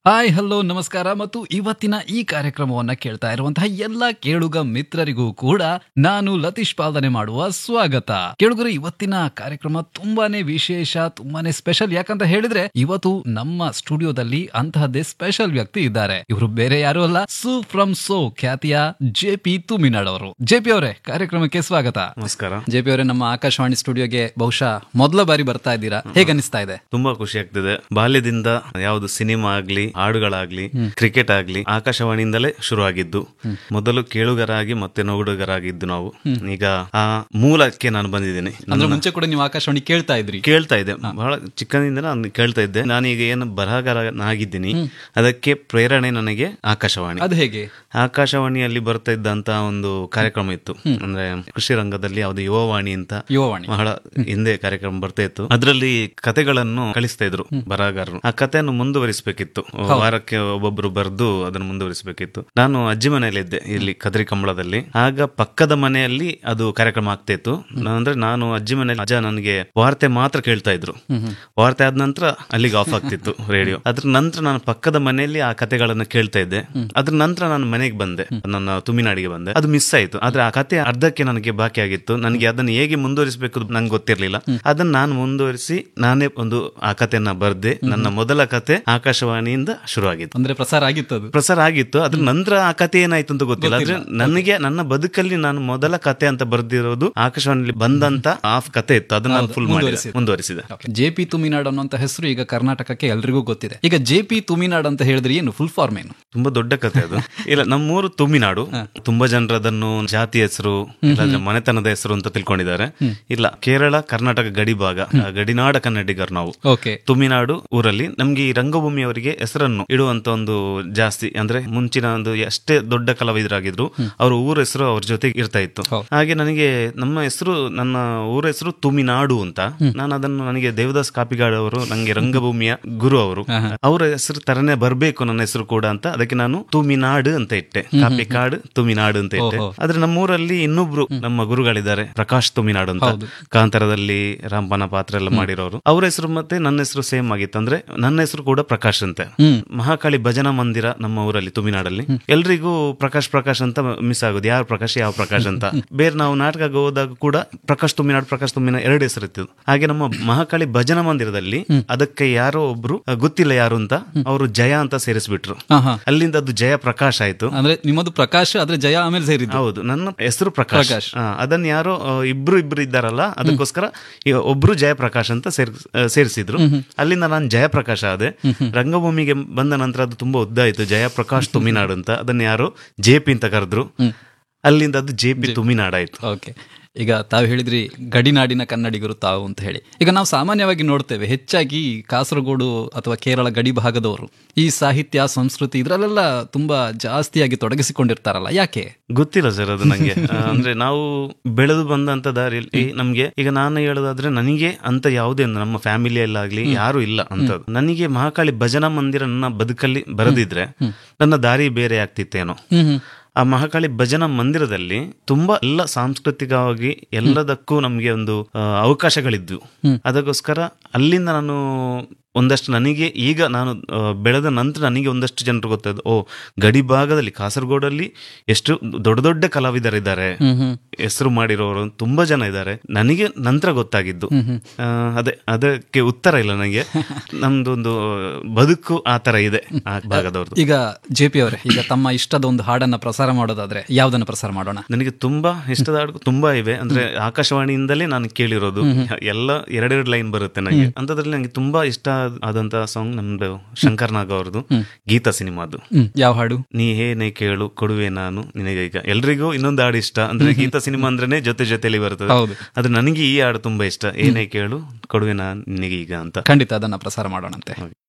Hi hello ನಮಸ್ಕಾರ ಮತ್ತು ಇವತ್ತಿನ ಈ ಕಾರ್ಯಕ್ರಮವನ್ನ ಕೇಳ್ತಾ ಇರುವಂತಹ ಎಲ್ಲ ಕೇಳುಗ ಮಿತ್ರರಿಗೂ ಕೂಡ ನಾನು ಲತೀಶ್ ಪಾಲನೆ ಮಾಡುವ ಸ್ವಾಗತ ಕೇಳುಗರು ಇವತ್ತಿನ ಕಾರ್ಯಕ್ರಮ ತುಂಬಾನೇ ವಿಶೇಷ ತುಂಬಾನೇ ಸ್ಪೆಷಲ್ ಯಾಕಂತ ಹೇಳಿದ್ರೆ ಇವತ್ತು ನಮ್ಮ ಸ್ಟುಡಿಯೋದಲ್ಲಿ ಅಂತಹದ್ದೇ ಸ್ಪೆಷಲ್ ವ್ಯಕ್ತಿ ಇದ್ದಾರೆ ಇವರು ಬೇರೆ ಯಾರು ಅಲ್ಲ ಸು ಫ್ರಮ್ ಸೋ ಖ್ಯಾತಿಯ ಜೆ ಪಿ ತುಮಿನಾಡ್ ಅವರು ಜೆ ಪಿ ಅವರೇ ಕಾರ್ಯಕ್ರಮಕ್ಕೆ ಸ್ವಾಗತ ನಮಸ್ಕಾರ ಜೆ ಪಿ ಅವರೇ ನಮ್ಮ ಆಕಾಶವಾಣಿ ಸ್ಟುಡಿಯೋಗೆ ಬಹುಶಃ ಮೊದಲ ಬಾರಿ ಬರ್ತಾ ಇದ್ದೀರಾ ಹೇಗೆ ಅನಿಸ್ತಾ ಇದೆ ತುಂಬಾ ಖುಷಿ ಆಗ್ತಿದೆ ಬಾಲ್ಯದಿಂದ ಯಾವುದು ಸಿನಿಮಾ ಆಗ್ಲಿ ಹಾಡುಗಳಾಗ್ಲಿ ಕ್ರಿಕೆಟ್ ಆಗ್ಲಿ ಆಕಾಶವಾಣಿಯಿಂದಲೇ ಶುರುವಾಗಿದ್ದು ಮೊದಲು ಕೇಳುಗರಾಗಿ ಮತ್ತೆ ನೋಡುಗರಾಗಿದ್ದು ನಾವು ಈಗ ಆ ಮೂಲಕ್ಕೆ ನಾನು ಬಂದಿದ್ದೇನೆ ಅಂದ್ರೆ ಮುಂಚೆ ಕೂಡ ನೀವು ಆಕಾಶವಾಣಿ ಕೇಳ್ತಾ ಇದ್ರಿ ಕೇಳ್ತಾ ಇದ್ದೆ ಬಹಳ ಚಿಕ್ಕನಿಂದ ನಾನು ಕೇಳ್ತಾ ಇದ್ದೆ ನಾನೀಗ ಏನು ಬರಹಗಾರನಾಗಿದ್ದೀನಿ ಅದಕ್ಕೆ ಪ್ರೇರಣೆ ನನಗೆ ಆಕಾಶವಾಣಿ ಅದು ಹೇಗೆ ಆಕಾಶವಾಣಿಯಲ್ಲಿ ಬರ್ತಾ ಇದ್ದಂತ ಒಂದು ಕಾರ್ಯಕ್ರಮ ಇತ್ತು ಅಂದ್ರೆ ಕೃಷಿ ರಂಗದಲ್ಲಿ ಯಾವ್ದು ಯುವವಾಣಿ ಅಂತ ಯುವವಾಣಿ ಬಹಳ ಹಿಂದೆ ಕಾರ್ಯಕ್ರಮ ಬರ್ತಾ ಇತ್ತು ಅದರಲ್ಲಿ ಕತೆಗಳನ್ನು ಕಳಿಸ್ತಾ ಇದ್ರು ಬರಹಗಾರರು ಆ ಕಥೆಯನ್ನು ಮುಂದುವರಿಸಬೇಕಿತ್ತು ವಾರಕ್ಕೆ ಒಬ್ಬೊಬ್ರು ಬರೆದು ಅದನ್ನು ಮುಂದುವರಿಸಬೇಕಿತ್ತು ನಾನು ಅಜ್ಜಿ ಮನೆಯಲ್ಲಿದ್ದೆ ಇಲ್ಲಿ ಕದ್ರಿ ಕಂಬಳದಲ್ಲಿ ಆಗ ಪಕ್ಕದ ಮನೆಯಲ್ಲಿ ಅದು ಕಾರ್ಯಕ್ರಮ ಆಗ್ತಾ ಇತ್ತು ಅಂದ್ರೆ ನಾನು ಅಜ್ಜಿ ಮನೆಯಲ್ಲಿ ಅಜ್ಜ ನನಗೆ ವಾರ್ತೆ ಮಾತ್ರ ಕೇಳ್ತಾ ಇದ್ರು ವಾರ್ತೆ ಆದ ನಂತರ ಅಲ್ಲಿಗೆ ಆಫ್ ಆಗ್ತಿತ್ತು ರೇಡಿಯೋ ಅದ್ರ ನಂತರ ನಾನು ಪಕ್ಕದ ಮನೆಯಲ್ಲಿ ಆ ಕತೆಗಳನ್ನ ಕೇಳ್ತಾ ಇದ್ದೆ ಅದ್ರ ನಂತರ ನಾನು ಮನೆಗೆ ಬಂದೆ ನನ್ನ ತುಮಿನಾಡಿಗೆ ಬಂದೆ ಅದು ಮಿಸ್ ಆಯ್ತು ಆದ್ರೆ ಆ ಕತೆ ಅರ್ಧಕ್ಕೆ ನನಗೆ ಬಾಕಿ ಆಗಿತ್ತು ನನಗೆ ಅದನ್ನ ಹೇಗೆ ಮುಂದುವರಿಸಬೇಕು ನಂಗೆ ಗೊತ್ತಿರ್ಲಿಲ್ಲ ಅದನ್ನ ನಾನು ಮುಂದುವರಿಸಿ ನಾನೇ ಒಂದು ಆ ಕತೆಯನ್ನ ಬರ್ದೆ ನನ್ನ ಮೊದಲ ಕತೆ ಆಕಾಶವಾಣಿಯಿಂದ ಶುರುವಾಗಿತ್ತು ಅಂದ್ರೆ ಪ್ರಸಾರ ಆಗಿತ್ತು ಅದು ಪ್ರಸಾರ ಆಗಿತ್ತು ಅದ್ರ ನಂತರ ಆ ಕತೆ ಏನಾಯ್ತು ಅಂತ ಗೊತ್ತಿಲ್ಲ ಆದ್ರೆ ನನಗೆ ನನ್ನ ಬದುಕಲ್ಲಿ ನಾನು ಮೊದಲ ಕತೆ ಅಂತ ಬರ್ದಿರೋದು ಆಕಾಶವಾಣಿಯಲ್ಲಿ ಬಂದಂತ ಆ ಕತೆ ಇತ್ತು ಅದನ್ನ ನಾನು ಫುಲ್ ಮಾಡಿ ಮುಂದುವರಿಸಿದೆ ಜೆ ಪಿ ತುಮಿನಾಡ್ ಅನ್ನುವಂತ ಹೆಸರು ಈಗ ಕರ್ನಾಟಕಕ್ಕೆ ಎಲ್ರಿಗೂ ಗೊತ್ತಿದೆ ಈಗ ಜೆ ಪಿ ತುಮಿನಾಡ್ ಅಂತ ಹೇಳಿದ್ರೆ ಏನು ಫುಲ್ ಫಾರ್ಮ್ ಏನು ತುಂಬಾ ದೊಡ್ಡ ಕತೆ ಅದು ಇಲ್ಲ ನಮ್ಮೂರು ತುಮಿನಾಡು ತುಂಬಾ ಜನರು ಅದನ್ನು ಜಾತಿ ಹೆಸರು ಇಲ್ಲಾಂದ್ರೆ ಮನೆತನದ ಹೆಸರು ಅಂತ ತಿಳ್ಕೊಂಡಿದ್ದಾರೆ ಇಲ್ಲ ಕೇರಳ ಕರ್ನಾಟಕ ಗಡಿ ಭಾಗ ಆ ಗಡಿನಾಡ ಕನ್ನಡಿಗರು ನಾವು ಓಕೆ ತುಮಿನಾಡು ಊರಲ್ಲಿ ನಮ್ಗೆ ಈ ರಂಗಭೂಮಿಯವರಿಗೆ ಹೆಸರನ್ನು ಇಡುವಂತ ಒಂದು ಜಾಸ್ತಿ ಅಂದ್ರೆ ಮುಂಚಿನ ಒಂದು ಎಷ್ಟೇ ದೊಡ್ಡ ಕಲಾವಿದರಾಗಿದ್ರು ಅವ್ರ ಊರ ಹೆಸರು ಅವ್ರ ಜೊತೆಗೆ ಇರ್ತಾ ಇತ್ತು ಹೌದು. ಹಾಗೆ ನನಗೆ ನಮ್ಮ ಹೆಸರು ನನ್ನ ಊರ ಹೆಸರು ತುಮಿನಾಡು ಅಂತ ನಾನು ಅದನ್ನು ನನಗೆ ದೇವದಾಸ್ ಕಾಪಿಗಾಡ್ ಅವರು ನಂಗೆ ರಂಗಭೂಮಿಯ ಗುರು ಅವರು ಅವರ ಹೆಸರು ತರನೇ ಬರ್ಬೇಕು ನನ್ನ ಹೆಸರು ಕೂಡ ಅಂತ ಅದಕ್ಕೆ ನಾನು ತುಮಿನಾಡು ಅಂತ ಇಟ್ಟೆ ಕಾಪಿಕಾಡ್ ತುಮಿನಾಡು ಅಂತ ಇಟ್ಟೆ ಓಹೋ. ಆದ್ರೆ ನಮ್ಮೂರಲ್ಲಿ ಇನ್ನೊಬ್ರು ನಮ್ಮ ಗುರುಗಳಿದ್ದಾರೆ ಪ್ರಕಾಶ್ ತುಮಿನಾಡು ಅಂತ ಹೌದು. ಕಾಂತಾರದಲ್ಲಿ ರಾಮಪನ ಪಾತ್ರ ಎಲ್ಲ ಮಾಡಿರೋರು ಅವ್ರ ಹೆಸರು ಮತ್ತೆ ನನ್ನ ಹೆಸರು ಸೇಮ್ ಆಗಿತ್ತು ಅಂದ್ರೆ ನನ್ನ ಹೆಸರು ಕೂಡ ಪ್ರಕಾಶ್ ಅಂತೆ ಹ್ಮ್. ಮಹಾಕಾಳಿ ಭಜನಾ ಮಂದಿರ ನಮ್ಮ ಊರಲ್ಲಿ ತುಮಿನಾಡಲ್ಲಿ ಎಲ್ರಿಗೂ ಪ್ರಕಾಶ್ ಪ್ರಕಾಶ್ ಅಂತ ಮಿಸ್ ಆಗೋದು ಯಾವ ಪ್ರಕಾಶ್ ಯಾವ ಪ್ರಕಾಶ್ ಅಂತ ಬೇರೆ ನಾವು ನಾಟಕ ಹೋದಾಗ ಕೂಡ ಪ್ರಕಾಶ್ ತುಮಿನಾಡ್ ಪ್ರಕಾಶ್ ತುಮಿನಾಡ್ ಎರಡು ಹೆಸರು ಇತ್ತು ಹಾಗೆ ನಮ್ಮ ಮಹಾಕಾಳಿ ಭಜನಾ ಮಂದಿರದಲ್ಲಿ ಅದಕ್ಕೆ ಯಾರೋ ಒಬ್ರು ಅಹ್, ಗೊತ್ತಿಲ್ಲ ಯಾರು ಅಂತ ಅವರು ಜಯ ಅಂತ ಸೇರಿಸ್ಬಿಟ್ರು ಹಾ ಹಾ ಅಲ್ಲಿಂದ ಅದು ಜಯ ಪ್ರಕಾಶ್ ಆಯ್ತು ಅಂದ್ರೆ ನಿಮ್ಮದು ಪ್ರಕಾಶ್ ಆದ್ರೆ ಜಯ ಆಮೇಲೆ ಸೇರಿದ್ದು ಹೌದು ನನ್ನ ಹೆಸರು ಪ್ರಕಾಶ್ ಪ್ರಕಾಶ್. ಆ, ಅದನ್ನ ಯಾರೋ ಆ, ಇಬ್ರು ಇಬ್ರು ಇದ್ದಾರಲ್ಲ ಅದಕ್ಕೋಸ್ಕರ ಈಗ ಒಬ್ರು ಜಯಪ್ರಕಾಶ್ ಅಂತ ಸೇರ್ ಆ, ಸೇರಿಸಿದ್ರು ಅಲ್ಲಿಂದ ನಾನು ಜಯಪ್ರಕಾಶ್ ಆದೆ ರಂಗಭೂಮಿಗೆ ಬಂದ ನಂತರ ಅದು ತುಂಬಾ ಉದ್ದ ಆಯ್ತು ಜಯಪ್ರಕಾಶ್ ತುಮಿನಾಡು ಅಂತ ಅದನ್ನ ಯಾರೋ ಜೆ ಪಿ ಅಂತ ಕರೆದ್ರು ಅಲ್ಲಿಂದ ಅದು ಜೆ ಪಿ ತುಮಿನಾಡಾಯ್ತು ಓಕೆ ಈಗ ತಾವು ಹೇಳಿದ್ರಿ ಗಡಿನಾಡಿನ ಕನ್ನಡಿಗರು ತಾವು ಅಂತ ಹೇಳಿ ಈಗ ನಾವು ಸಾಮಾನ್ಯವಾಗಿ ನೋಡ್ತೇವೆ ಹೆಚ್ಚಾಗಿ ಕಾಸರಗೋಡು ಅಥವಾ ಕೇರಳ ಗಡಿ ಭಾಗದವರು ಈ ಸಾಹಿತ್ಯ ಸಂಸ್ಕೃತಿ ಇದ್ರಲ್ಲೆಲ್ಲ ತುಂಬಾ ಜಾಸ್ತಿಯಾಗಿ ತೊಡಗಿಸಿಕೊಂಡಿರ್ತಾರಲ್ಲ ಯಾಕೆ ಗೊತ್ತಿಲ್ಲ ಸರ್ ಅದು ನಂಗೆ ಆ, ಅಂದ್ರೆ ನಾವು ಬೆಳೆದು ಬಂದಂತ ದಾರಿಯಲ್ಲಿ ನಮ್ಗೆ ಈಗ ನಾನು ಹೇಳೋದಾದ್ರೆ ನನಗೆ ಅಂತ ಯಾವುದೇ ಒಂದು ನಮ್ಮ ಫ್ಯಾಮಿಲಿಯಲ್ಲಾಗ್ಲಿ ಯಾರು ಇಲ್ಲ ಅಂತದ್ದು ನನಗೆ ಮಹಾಕಾಳಿ ಭಜನಾ ಮಂದಿರ ನನ್ನ ಬದುಕಲ್ಲಿ ಬರೆದಿದ್ರೆ ನನ್ನ ದಾರಿ ಬೇರೆ ಆಗ್ತಿತ್ತೇನೋ ಹ್ಮ್ ಹ್ಮ್ ಆ ಮಹಾಕಾಳಿ ಭಜನಾ ಮಂದಿರದಲ್ಲಿ ತುಂಬಾ ಎಲ್ಲ ಸಾಂಸ್ಕೃತಿಕವಾಗಿ ಎಲ್ಲದಕ್ಕೂ ನಮಗೆ ಒಂದು ಆ, ಅವಕಾಶಗಳಿದ್ವು ಅದಕ್ಕೋಸ್ಕರ ಅಲ್ಲಿಂದ ನಾನು ಒಂದಷ್ಟು ನನಗೆ ಈಗ ನಾನು ಆ, ಬೆಳೆದ ನಂತರ ನನಗೆ ಒಂದಷ್ಟು ಜನರು ಗೊತ್ತಾಯ್ತು ಓ ಗಡಿ ಭಾಗದಲ್ಲಿ ಕಾಸರಗೋಡಲ್ಲಿ ಎಷ್ಟು ದೊಡ್ಡ ದೊಡ್ಡ ಕಲಾವಿದರಿದ್ದಾರೆ ಹ್ಮ್ ಹ್ಮ್ ಹೆಸರು ಮಾಡಿರೋರು ತುಂಬಾ ಜನ ಇದ್ದಾರೆ ನನಗೆ ನಂತರ ಗೊತ್ತಾಗಿದ್ದು ಆ, ಅದೇ ಅದಕ್ಕೆ ಉತ್ತರ ಇಲ್ಲ ನನಗೆ ನಮ್ದೊಂದು ಬದುಕು ಆ ತರ ಇದೆ ಆ ಭಾಗದವ್ರದ್ದು ಈಗ ಜೆ ಪಿ ಅವರೇ ಈಗ ತಮ್ಮ ಇಷ್ಟದ ಒಂದು ಹಾಡನ್ನ ಪ್ರಸಾರ ಮಾಡೋದಾದ್ರೆ ಯಾವ್ದನ್ನ ಪ್ರಸಾರ ಮಾಡೋಣ ನನಗೆ ತುಂಬಾ ಇಷ್ಟದ ಹಾಡು ತುಂಬಾ ಇವೆ ಅಂದ್ರೆ ಆಕಾಶವಾಣಿಯಿಂದಲೇ ನಾನು ಕೇಳಿರೋದು ಎಲ್ಲ ಎರಡೆರಡು ಲೈನ್ ಬರುತ್ತೆ ನನಗೆ ಅಂತದ್ರಲ್ಲಿ ನನಗೆ ತುಂಬಾ ಇಷ್ಟ ಆದಂತ ಸಾಂಗ್ ನಮ್ದು ಶಂಕರ್ ನಾಗ್ ಅವ್ರದ್ದು ಗೀತಾ ಸಿನಿಮಾದು ಹ್ಮ್ ಯಾವ ಹಾಡು ನೀ ಏನೇ ಕೇಳು ಕೊಡುವೆ ನಾನು ನಿನಗೆ ಈಗ ಎಲ್ರಿಗೂ ಇನ್ನೊಂದು ಹಾಡು ಇಷ್ಟ ಅಂದ್ರೆ ಗೀತಾ ಸಿನಿಮಾ ಅಂದ್ರೇನೆ ಜೊತೆ ಜೊತೆಲಿ ಬರ್ತದೆ ಹೌದು ಆದ್ರೆ ನನಗೆ ಈ ಹಾಡು ತುಂಬಾ ಇಷ್ಟ ಏನೇ ಕೇಳು ಕೊಡುವೆ ನಾನು ನಿನಗೆ ಈಗ ಅಂತ ಖಂಡಿತ ಅದನ್ನ ಪ್ರಸಾರ ಮಾಡೋಣಂತೆ